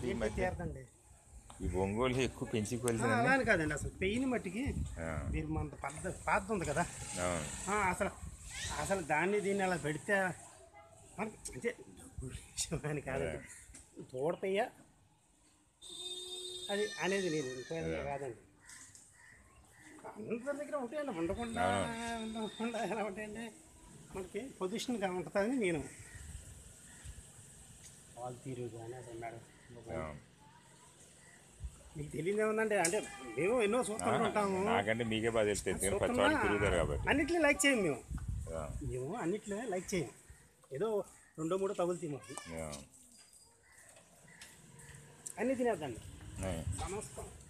ఈ ఏంటి మధ్య తీరదండి ఈ ఒంగోలు ఎక్కువ ఆ, పెంచుకోవాల్సిందండి అలా అని కాదండి అసలు పెయిన్ మట్టికి ఆ, మీరు మన పద్ధతి పాత ఉంది కదా అవును ఆ, అసలు అసలు దాన్ని దీన్ని అలా పెడితే మనకి అంటే విషయం కాదండి తోడతయ్యా అది అనేది లేదు ఇంకేదో కాదండి అందరి దగ్గర ఉంటాయండి ఉండకుండా ఉండకుండా ఎలా ఉంటాయండి మనకి పొజిషన్గా ఉంటుందని నేను వాళ్ళు తీరు కానీ అసలు మేడం అవును. మీకు తెలియదు ఏముందంటే అంటే మేము ఎన్నో చూస్తూ ఉంటాము నాకంటే మీకే బాగా తెలుస్తుంది ఎందుకంటే పచ్చి వాళ్ళు తిరుగుతారు కాబట్టి అన్నిట్లో లైక్ చేయం మేము ఆ, మేము అన్నిట్లో లైక్ చేయం ఏదో రెండో మూడో తగులుతాయి మాకు ఆ, అన్నీ తినేద్దండి ఆ. సమస్తం